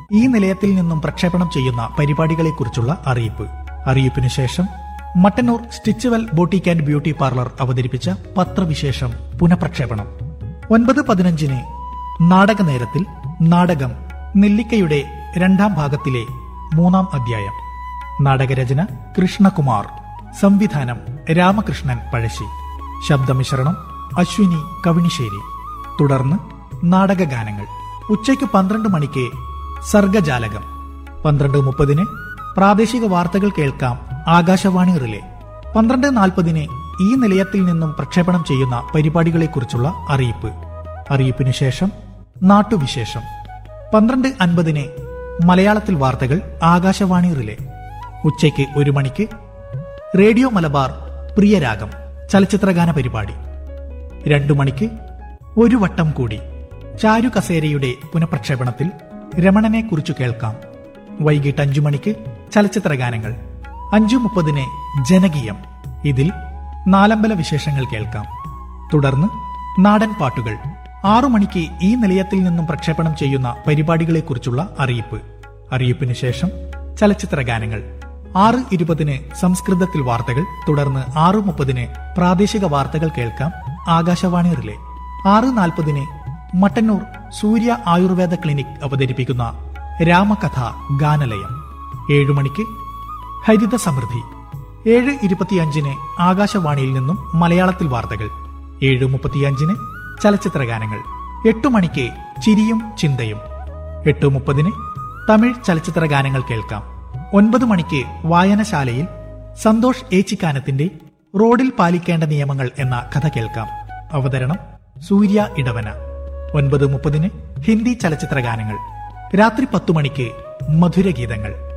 ഈ നിലയത്തിൽ നിന്നും പ്രക്ഷേപണം ചെയ്യുന്ന പരിപാടികളെക്കുറിച്ചുള്ള അറിയിപ്പ് അറിയിപ്പിനു ശേഷം Mattannur stitchual boutique and beauty parlour അവതരിപ്പിച്ച പത്രവിശേഷം പുനഃപ്രക്ഷേപണം ഒൻപത് പതിനഞ്ചിന് നാടക നേരത്തിൽ നാടകം നെല്ലിക്കയുടെ രണ്ടാം ഭാഗത്തിലെ മൂന്നാം അധ്യായം നാടകരചന കൃഷ്ണകുമാർ സംവിധാനം രാമകൃഷ്ണൻ പഴശ്ശി ശബ്ദമിശ്രണം അശ്വിനി കവിണിശ്ശേരി തുടർന്ന് നാടകഗാനങ്ങൾ ഉച്ചയ്ക്ക് പന്ത്രണ്ട് മണിക്ക് സർഗജാലകം പന്ത്രണ്ട് മുപ്പതിന് പ്രാദേശിക വാർത്തകൾ കേൾക്കാം ആകാശവാണി റിലേ പന്ത്രണ്ട് നാൽപ്പതിന് ഈ നിലയത്തിൽ നിന്നും പ്രക്ഷേപണം ചെയ്യുന്ന പരിപാടികളെക്കുറിച്ചുള്ള അറിയിപ്പ് അറിയിപ്പിനു ശേഷം നാട്ടുവിശേഷം പന്ത്രണ്ട് അൻപതിന് മലയാളത്തിൽ വാർത്തകൾ ആകാശവാണി റിലേ ഉച്ചയ്ക്ക് ഒരു മണിക്ക് റേഡിയോ മലബാർ പ്രിയരാഗം ചലച്ചിത്രഗാന പരിപാടി രണ്ടു മണിക്ക് ഒരു വട്ടം കൂടി ചാരു കസേരയുടെ പുനഃപ്രക്ഷേപണത്തിൽ രമണനെ കുറിച്ചു കേൾക്കാം വൈകിട്ട് അഞ്ചു മണിക്ക് ചലച്ചിത്രഗാനങ്ങൾ അഞ്ചു മുപ്പതിന് ജനകീയം ഇതിൽ നാലമ്പല വിശേഷങ്ങൾ കേൾക്കാം തുടർന്ന് നാടൻ പാട്ടുകൾ ആറു മണിക്ക് ഈ നിലയത്തിൽ നിന്നും പ്രക്ഷേപണം ചെയ്യുന്ന പരിപാടികളെക്കുറിച്ചുള്ള അറിയിപ്പ് അറിയിപ്പിനു ശേഷം ചലച്ചിത്ര ഗാനങ്ങൾ ആറ് ഇരുപതിന് സംസ്കൃതത്തിൽ വാർത്തകൾ തുടർന്ന് ആറ് മുപ്പതിന് പ്രാദേശിക വാർത്തകൾ കേൾക്കാം ആകാശവാണി റിലേ ആറ് നാൽപ്പതിന് മട്ടന്നൂർ സൂര്യ ആയുർവേദ ക്ലിനിക് അവതരിപ്പിക്കുന്ന രാമകഥ ഗാനലയം ഏഴു മണിക്ക് ഹരിത സമൃദ്ധി ഏഴ് ഇരുപത്തിയഞ്ചിന് ആകാശവാണിയിൽ നിന്നും മലയാളത്തിൽ വാർത്തകൾ ഏഴ് മുപ്പത്തിയഞ്ചിന് ചലച്ചിത്ര ഗാനങ്ങൾ എട്ടു മണിക്ക് ചിരിയും ചിന്തയും എട്ട് മുപ്പതിന് തമിഴ് ചലച്ചിത്ര ഗാനങ്ങൾ കേൾക്കാം ഒൻപത് മണിക്ക് വായനശാലയിൽ സന്തോഷ് ഏച്ചിക്കാനത്തിന്റെ റോഡിൽ പാലിക്കേണ്ട നിയമങ്ങൾ എന്ന കഥ കേൾക്കാം അവതരണം സൂര്യ ഇടവന ഒൻപത് മുപ്പതിന് ഹിന്ദി ചലച്ചിത്ര ഗാനങ്ങൾ രാത്രി പത്തു മണിക്ക് മധുരഗീതങ്ങൾ